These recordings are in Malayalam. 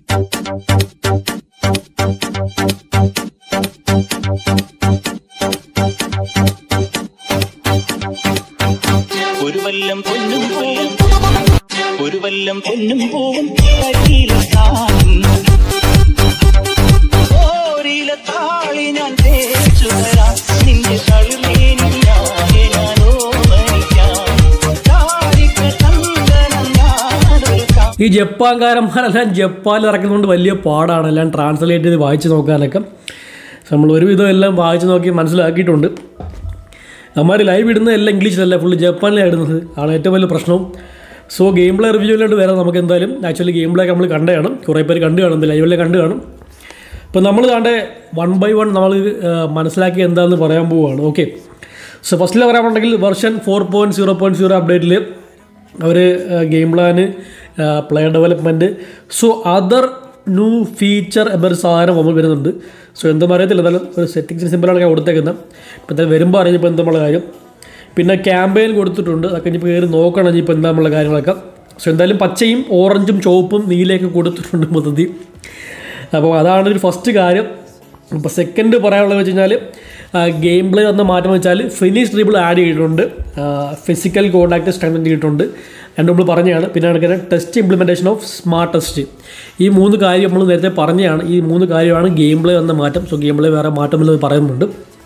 ഒരു വല്ലം പൊന്നും പൂവും ഒരു വല്ലം പൊന്നും പൂവും കരിയിലത്താളും ഓരില താളി ഞാൻ തേച്ചു തരാം നിന്റെ തളിമേനി ഞാനെ ഞാനോ മരിക്കാം താരിക്ക ചന്ദനം ഞാനൊരുക്കാം ഈ ജപ്പാൻകാരന്മാരെല്ലാം ജപ്പാനിൽ ഇറക്കുന്നതുകൊണ്ട് വലിയ പാടാണ് എല്ലാം ട്രാൻസ്ലേറ്റ് ചെയ്ത് വായിച്ച് നോക്കാനൊക്കെ നമ്മൾ ഒരുവിധം എല്ലാം വായിച്ച് നോക്കി മനസ്സിലാക്കിയിട്ടുണ്ട് അമ്മാർ ലൈവ് ഇടുന്നത് എല്ലാം ഇംഗ്ലീഷിലല്ല ഫുള്ള് ജപ്പാനിലാണ് ഇടുന്നത് ആണ് ഏറ്റവും വലിയ പ്രശ്നവും സോ ഗെയിം പ്ലേ റിവ്യൂവിലോട്ട് വരാം നമുക്ക് എന്തായാലും ആക്ച്വലി ഗെയിം പ്ലേ നമ്മൾ കണ്ടു കാണും കുറേ പേര് കണ്ടു കാണും ലൈവിലെ കണ്ടു കാണും അപ്പോൾ നമ്മൾ താണ്ടെ വൺ ബൈ വൺ നമ്മൾ മനസ്സിലാക്കി എന്താണെന്ന് പറയാൻ പോവുകയാണ് ഓക്കെ സോ ഫസ്റ്റിൽ പറയാനുണ്ടെങ്കിൽ version four point zero point zero അപ്ഡേറ്റിൽ അവർ game plan player development so other new feature എന്നൊരു സാധനം നമ്മൾ വരുന്നുണ്ട് സോ എന്തും അറിയത്തില്ല എന്നാലും ഒരു സെറ്റിങ്സിന് സിമ്പിളാണ് ഞാൻ കൊടുത്തേക്കുന്നത് ഇപ്പോൾ എന്തായാലും വരുമ്പോൾ അറിഞ്ഞപ്പോൾ എന്തുള്ള കാര്യം പിന്നെ ക്യാമ്പയിൻ കൊടുത്തിട്ടുണ്ട് അതൊക്കെ ഇനിയിപ്പോൾ കയറി നോക്കണം ഇനിയിപ്പോൾ എന്താ എന്നുള്ള കാര്യങ്ങളൊക്കെ സോ എന്തായാലും പച്ചയും ഓറഞ്ചും ചുവപ്പും നീലയൊക്കെ കൊടുത്തിട്ടുണ്ട് മൊത്തത്തിൽ അപ്പോൾ അതാണ് ഒരു ഫസ്റ്റ് കാര്യം അപ്പോൾ സെക്കൻഡ് പറയാനുള്ളത് വെച്ച് കഴിഞ്ഞാൽ ഗെയിം പ്ലേ വന്ന മാറ്റം വെച്ചാൽ ഫിനിഷ് ഡ്രിബിൾ ആഡ് ചെയ്തിട്ടുണ്ട് ഫിസിക്കൽ കോണ്ടാക്ട് സ്ട്രെങ്തൻ ചെയ്തിട്ടുണ്ട് രണ്ട് നമ്മൾ പറഞ്ഞതാണ് പിന്നെ നടക്കുന്ന test implementation of smart test ഈ മൂന്ന് കാര്യം നമ്മൾ നേരത്തെ പറഞ്ഞതാണ് ഈ മൂന്ന് കാര്യമാണ് ഗെയിം പ്ലേ വന്ന മാറ്റം സോ ഗെയിം പ്ലേ വേറെ മാറ്റമില്ലെന്ന് പറയുന്നുണ്ട്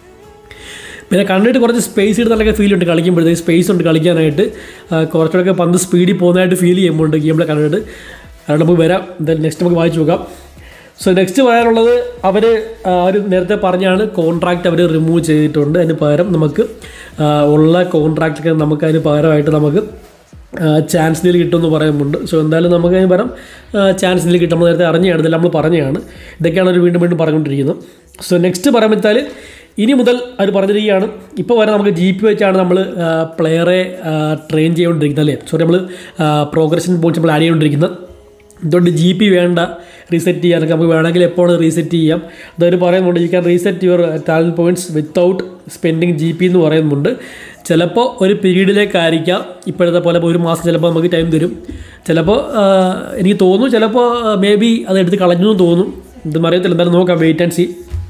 പിന്നെ കണ്ടിട്ട് കുറച്ച് സ്പേസ് എടുത്താലൊക്കെ ഫീൽ ഉണ്ട് കളിക്കുമ്പോഴത്തേക്ക് സ്പേസ് ഉണ്ട് കളിക്കാനായിട്ട് ആ, കുറച്ചുകൂടെ പന്ത് സ്പീഡിൽ പോകുന്നതായിട്ട് ഫീൽ ചെയ്യുമ്പോണ്ട് ഗെയിമിലെ കണ്ടിട്ട് അതുകൊണ്ട് നമുക്ക് വരാം എന്തായാലും നെക്സ്റ്റ് നമുക്ക് വായിച്ചു നോക്കാം സോ നെക്സ്റ്റ് പറയാനുള്ളത് അവർ അവർ നേരത്തെ പറഞ്ഞാണ് കോൺട്രാക്റ്റ് അവർ റിമൂവ് ചെയ്തിട്ടുണ്ട് അതിന് പകരം നമുക്ക് ആ, ഉള്ള കോൺട്രാക്റ്റൊക്കെ നമുക്ക് അതിന് പകരമായിട്ട് നമുക്ക് ചാൻസ് ഡീൽ കിട്ടുമെന്ന് പറയുന്നുണ്ട് സോ എന്തായാലും നമുക്ക് അതിന് പകരം ചാൻസ് ഡീൽ കിട്ടും നമ്മൾ നേരത്തെ അറിഞ്ഞതാണ് ഇതെല്ലാം നമ്മൾ പറഞ്ഞതാണ് ഇതൊക്കെയാണ് അവർ വീണ്ടും വീണ്ടും പറഞ്ഞുകൊണ്ടിരിക്കുന്നത് സോ നെക്സ്റ്റ് പറയാൻ വെച്ചാൽ ഇനി മുതൽ അവർ പറഞ്ഞിരിക്കുകയാണ് ഇപ്പോൾ വരെ നമുക്ക് ജി പി വെച്ചാണ് നമ്മൾ പ്ലെയറെ ട്രെയിൻ ചെയ്തുകൊണ്ടിരിക്കുന്നത് അല്ലേ സോറി നമ്മൾ പ്രോഗ്രഷൻ പോയിന്റ്സ് നമ്മൾ ആഡ് ചെയ്തുകൊണ്ടിരിക്കുന്നത് ഇതുകൊണ്ട് ജി പി വേണ്ട റീസെറ്റ് ചെയ്യാനൊക്കെ നമുക്ക് വേണമെങ്കിൽ എപ്പോൾ റീസെറ്റ് ചെയ്യാം അതൊരു പറയുന്നുണ്ട് you can reset your talent points without spending G P എന്ന് പറയുന്നുണ്ട് ചിലപ്പോൾ ഒരു പീരീഡിലേക്കായിരിക്കാം ഇപ്പോഴത്തെ പോലെ ഒരു മാസം ചിലപ്പോൾ നമുക്ക് ടൈം തരും ചിലപ്പോൾ ആ, എനിക്ക് തോന്നുന്നു ചിലപ്പോൾ മേ ബി അത് എടുത്ത് കളഞ്ഞു എന്ന് തോന്നും ഇതൊന്നും അറിയത്തില്ല എന്തായാലും നോക്കാം wait and see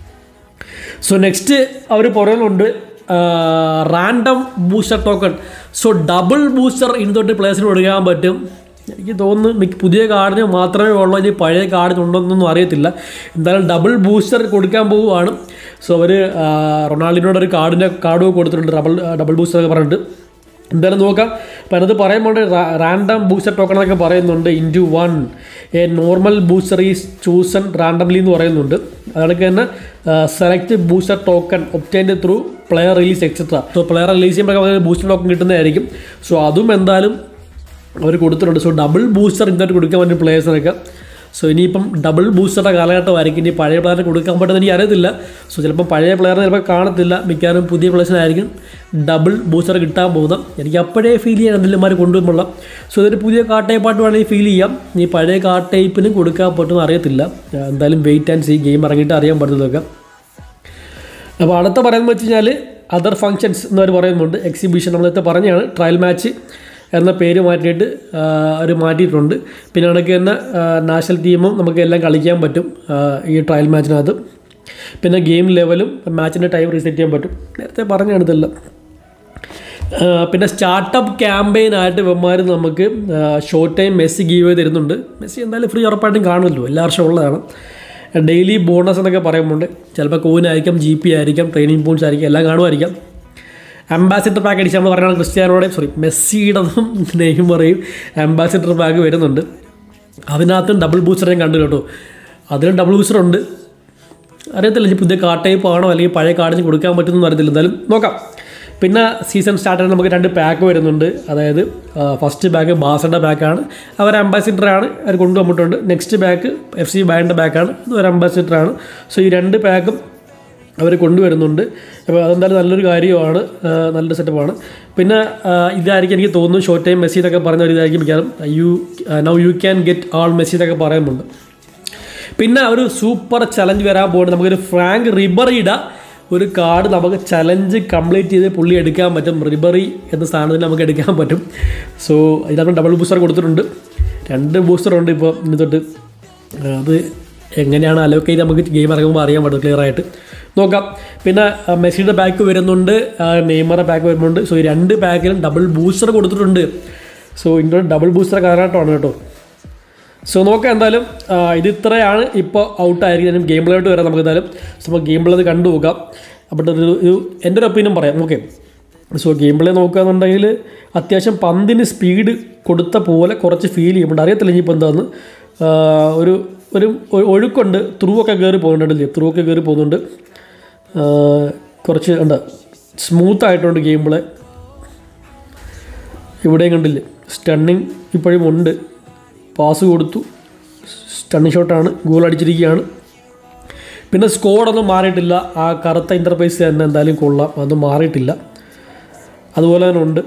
so next അവർ പറയുന്നുണ്ട് random booster token so double booster ഇനി തൊട്ട് പ്ലേസിന് കൊടുക്കാൻ പറ്റും എനിക്ക് തോന്നുന്നു മിക്ക പുതിയ കാർഡിന് മാത്രമേ ഉള്ളൂ ഇനി പഴയ കാർഡിന് ഉണ്ടോയെന്നൊന്നും അറിയത്തില്ല എന്തായാലും ഡബിൾ ബൂസ്റ്റർ കൊടുക്കാൻ പോവുകയാണ് സോ അവർ റൊണാൾഡിനോട് ഒരു കാർഡിൻ്റെ കാർഡ് കൊടുത്തിട്ടുണ്ട് ഡബിൾ ഡബിൾ ബൂസ്റ്റർ ഒക്കെ പറഞ്ഞിട്ട് എന്തായാലും നോക്കാം അപ്പം അതിനകത്ത് പറയുമ്പോൾ റാൻഡം ബൂസ്റ്റർ ടോക്കൺ എന്നൊക്കെ പറയുന്നുണ്ട് into one a normal booster is chosen randomly എന്ന് പറയുന്നുണ്ട് അതൊക്കെ തന്നെ select booster token obtained through player release etcetera so player release ചെയ്യുമ്പോൾ ബൂസ്റ്റർ ടോക്കൺ കിട്ടുന്നതായിരിക്കും സോ അതും എന്തായാലും അവർ കൊടുത്തിട്ടുണ്ട് സോ ഡബിൾ ബൂസ്റ്റർ ഇന്നത്തെ കൊടുക്കാൻ പറ്റും പ്ലേയേഴ്സിനൊക്കെ സോ ഇനിയിപ്പം ഡബിൾ ബൂസ്റ്ററുടെ കാലഘട്ടമായിരിക്കും ഇനി പഴയ പ്ലെയറിന് കൊടുക്കാൻ പറ്റുമെന്ന് എനിക്ക് അറിയത്തില്ല സോ ചിലപ്പോൾ പഴയ പ്ലെയറിന് ചിലപ്പോൾ കാണത്തില്ല മിക്കവാറും പുതിയ പ്ലേയേഴ്സിനായിരിക്കും ഡബിൾ ബൂസ്റ്റർ കിട്ടാൻ പോകുന്നത് എനിക്ക് അപ്പോഴേ ഫീൽ ചെയ്യാൻ എന്തെങ്കിലും കൊണ്ടുവരുമ്പോൾ സോ ഇതൊരു പുതിയ കാർഡ് ടൈപ്പായിട്ട് വേണമെങ്കിൽ ഫീൽ ചെയ്യാം ഈ പഴയ കാർഡ് ടൈപ്പിന് കൊടുക്കാൻ പറ്റുമെന്ന് അറിയത്തില്ല എന്തായാലും വെയിറ്റ് ആൻഡ് സീ ഗെയിം ഇറങ്ങിയിട്ട് അറിയാൻ പറ്റുന്നതൊക്കെ അപ്പോൾ അടുത്ത പറയുന്നത് വെച്ച് കഴിഞ്ഞാൽ അതർ ഫങ്ഷൻസ് എന്നവർ പറയുന്നുണ്ട് എക്സിബിഷൻ നമ്മളത്തെ പറഞ്ഞാണ് ട്രയൽ മാച്ച് എന്ന പേര് മാറ്റിയിട്ട് അവർ മാറ്റിയിട്ടുണ്ട് പിന്നെ കണക്ക് തന്നെ നാഷണൽ ടീമും നമുക്ക് എല്ലാം കളിക്കാൻ പറ്റും ആ, ഈ ട്രയൽ മാച്ചിനകത്ത് പിന്നെ ഗെയിം ലെവലും മാച്ചിൻ്റെ ടൈം റീസെറ്റ് ചെയ്യാൻ പറ്റും നേരത്തെ പറഞ്ഞാണ് ഇതെല്ലാം ആ, പിന്നെ സ്റ്റാർട്ടപ്പ് ക്യാമ്പയിനായിട്ട് ഇവന്മാർ നമുക്ക് ഷോർട്ട് ടൈം മെസ്സി ഗീവ് ചെയ്ത് തരുന്നുണ്ട് മെസ്സി എന്തായാലും ഫ്രീ ഉറപ്പായിട്ടും കാണുമല്ലോ എല്ലാ വർഷവും ഉള്ളതാണ് ഡെയിലി ബോണസ് എന്നൊക്കെ പറയുന്നുണ്ട് ചിലപ്പോൾ കോയിനായിരിക്കാം ജി പി ആയിരിക്കാം ട്രെയിനിങ് പോയിൻറ്റ്സ് ആയിരിക്കും എല്ലാം കാണുമായിരിക്കാം അംബാസിഡർ പാക്ക് അടിച്ച് നമ്മൾ പറയുന്നത് ക്രിസ്ത്യാനോടെ സോറി മെസ്സിയുടേതും നെയ്മറയും അംബാസിഡർ പാക്ക് വരുന്നുണ്ട് അതിനകത്തും ഡബിൾ ബൂസ്റ്റർ ഞാൻ കണ്ടു കേട്ടോ അതിലും ഡബിൾ ബൂസ്റ്റർ ഉണ്ട് അറിയത്തില്ല ഇനി പുതിയ കാർഡ് ടൈപ്പ് ആണോ അല്ലെങ്കിൽ പഴയ കാർഡിന് കൊടുക്കാൻ പറ്റുമെന്ന് അറിയത്തില്ല എന്തായാലും നോക്കാം പിന്നെ സീസൺ സ്റ്റാർട്ടിന് നമുക്ക് രണ്ട് പാക്ക് വരുന്നുണ്ട് അതായത് ഫസ്റ്റ് ബാക്ക് ബാസയുടെ ബാക്കാണ് അവർ അംബാസിഡറാണ് അവർ കൊണ്ടുവന്നിട്ടുണ്ട് നെക്സ്റ്റ് ബാക്ക് എഫ് സി ബാൻ്റെ ബാക്കാണ് അത് ഒരു അംബാസിഡറാണ് സോ ഈ രണ്ട് പാക്കും അവർ കൊണ്ടുവരുന്നുണ്ട് അപ്പോൾ അതെന്തായാലും നല്ലൊരു കാര്യമാണ് ആ, നല്ലൊരു സെറ്റപ്പാണ് പിന്നെ ആ, ഇതായിരിക്കും എനിക്ക് തോന്നുന്നു ഷോർട്ട് ടൈം മെസ്സി എന്നൊക്കെ പറഞ്ഞ ഒരു ഇതായിരിക്കും മിക്കവാറും you now you can get all Messi എന്നൊക്കെ പറയുന്നുണ്ട് പിന്നെ ഒരു സൂപ്പർ ചലഞ്ച് വരാൻ പോകുന്നത് നമുക്കൊരു ഫ്രാങ്ക് റിബറിയുടെ ഒരു കാർഡ് നമുക്ക് ചലഞ്ച് കംപ്ലീറ്റ് ചെയ്ത് പുള്ളി എടുക്കാൻ പറ്റും റിബറി എന്ന സ്ഥാനത്തിന് നമുക്ക് എടുക്കാൻ പറ്റും സോ ഇതിനകത്ത് ഡബിൾ ബൂസ്റ്റർ കൊടുത്തിട്ടുണ്ട് രണ്ട് ബൂസ്റ്റർ ഉണ്ട് ഇപ്പോൾ ഇനി തൊട്ട് അത് എങ്ങനെയാണ് അലോക്ക് ചെയ്ത് നമുക്ക് ഗെയിം ഇറങ്ങുമ്പോൾ അറിയാൻ പറ്റും ക്ലിയർ ആയിട്ട് നോക്കാം പിന്നെ ആ, മെസ്സിയുടെ ബാക്ക് വരുന്നുണ്ട് ആ, നെയ്മറുടെ ബാക്ക് വരുന്നുണ്ട് സോ ഈ രണ്ട് ബാക്കിലും ഡബിൾ ബൂസ്റ്റർ കൊടുത്തിട്ടുണ്ട് സോ ഇതിൻ്റെ ഡബിൾ ബൂസ്റ്റർ കാലഘട്ടമാണ് കേട്ടോ സോ നോക്കാം എന്തായാലും ആ, ഇത് ഇത്രയാണ് ഇപ്പോൾ ഔട്ടായിരിക്കും ഗെയിം പ്ലേയിട്ട് വരാം നമുക്ക് എന്തായാലും സോ നമുക്ക് ഗെയിം പ്ലേ അത് കണ്ടു നോക്കാം അപ്പോൾ ഇത് ഒരു എൻ്റെ ഒരു ഒപ്പീനിയൻ പറയാം ഓക്കെ സോ ഗെയിം പ്ലേ നോക്കുകയാണെന്നുണ്ടെങ്കിൽ അത്യാവശ്യം പന്തിന് സ്പീഡ് കൊടുത്ത പോലെ കുറച്ച് ഫീൽ ചെയ്യുന്നുണ്ട് അറിയത്തില്ല ഇനിയിപ്പോൾ എന്താന്ന് ആ, ഒരു ഒരു ഒ- ഒഴുക്കുണ്ട് ത്രൂ ഒക്കെ കയറി പോകുന്നുണ്ടല്ലേ ത്രൂ ഒക്കെ കയറി പോകുന്നുണ്ട് ആ, കുറച്ച് എന്താ സ്മൂത്ത് ആയിട്ടുണ്ട് ഗെയിം പ്ലേ ഇവിടെയും കണ്ടില്ലേ സ്റ്റണ്ണിങ് ഇപ്പോഴും ഉണ്ട് പാസ് കൊടുത്തു സ്റ്റണ്ണിങ് ഷോട്ടാണ് ഗോൾ അടിച്ചിരിക്കുകയാണ് പിന്നെ സ്കോഡൊന്നും മാറിയിട്ടില്ല ആ കറുത്ത ഇൻ്റർഫേസ് തന്നെ എന്തായാലും കൊള്ളാം അതൊന്നും മാറിയിട്ടില്ല അതുപോലെ തന്നെ ഉണ്ട്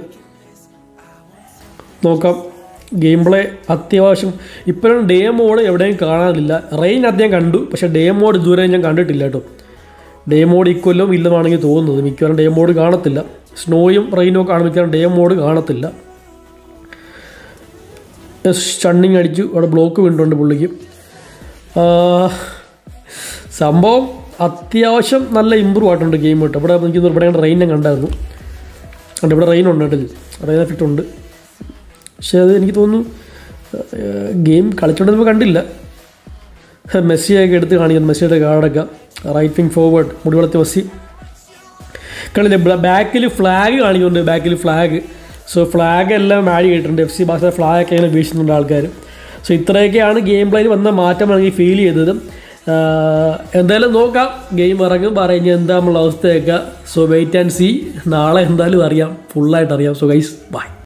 നോക്കാം ഗെയിം പ്ലേ അത്യാവശ്യം ഇപ്പോഴും ഡേ മോഡ് എവിടെയും കാണാനില്ല റെയിൻ അദ്ദേഹം കണ്ടു പക്ഷേ ഡേ മോഡ് ഇതുവരെ ഞാൻ കണ്ടിട്ടില്ല കേട്ടോ ഡേ മോഡ് ഇക്കൊല്ലം ഇല്ലെന്നാണെങ്കിൽ തോന്നുന്നത് മിക്കവാറും ഡേ മോഡ് കാണത്തില്ല സ്നോയും റെയിനും ഒക്കെ ആണ് മിക്കവാറും ഡേ മോഡ് കാണത്തില്ല സ്റ്റണ്ണിങ് അടിച്ചു അവിടെ ബ്ലോക്ക് വീണ്ടുണ്ട് പുള്ളിക്ക് ആ, സംഭവം അത്യാവശ്യം നല്ല ഇമ്പ്രൂവ് ആയിട്ടുണ്ട് ഗെയിം കേട്ടോ ഇവിടെ എനിക്ക് തോന്നുന്നു ഇവിടെ റെയിൻ ഞാൻ കണ്ടായിരുന്നു കണ്ട് ഇവിടെ റെയിൻ ഉണ്ട് കേട്ടോ റെയിൻ എഫക്റ്റ് ഉണ്ട് പക്ഷേ അത് എനിക്ക് തോന്നുന്നു ഗെയിം കളിച്ചോണ്ടിരുന്നപ്പോൾ കണ്ടില്ല മെസ്സിയൊക്കെ എടുത്ത് കാണിക്കുന്നു മെസ്സിയുടെ കാർഡൊക്കെ റൈറ്റ് വിങ് ഫോർവേഡ് മുടിവളത്തി മെസ്സി കണ്ടില്ലേ ബാക്കിൽ ഫ്ലാഗ് കാണിക്കുന്നുണ്ട് ബാക്കിൽ ഫ്ലാഗ് സോ ഫ്ലാഗ് എല്ലാം ആഡ് ചെയ്തിട്ടുണ്ട് എഫ് സി ബാസിലെ ഫ്ലാഗൊക്കെ ഇങ്ങനെ വീശുന്നുണ്ട് ആൾക്കാർ സോ ഇത്രയൊക്കെയാണ് ഗെയിം പ്ലേയിൽ വന്ന മാറ്റം എനിക്ക് ഫീൽ ചെയ്തത് ആഹ് എന്തായാലും നോക്കാം ഗെയിം ഇറങ്ങും പറഞ്ഞ് എന്താ നമ്മളെ അവസ്ഥയൊക്കെ സോ വെയിറ്റ് ആൻഡ് സി നാളെ എന്തായാലും അറിയാം ഫുള്ളായിട്ട് അറിയാം സോ ഗൈസ് ബൈ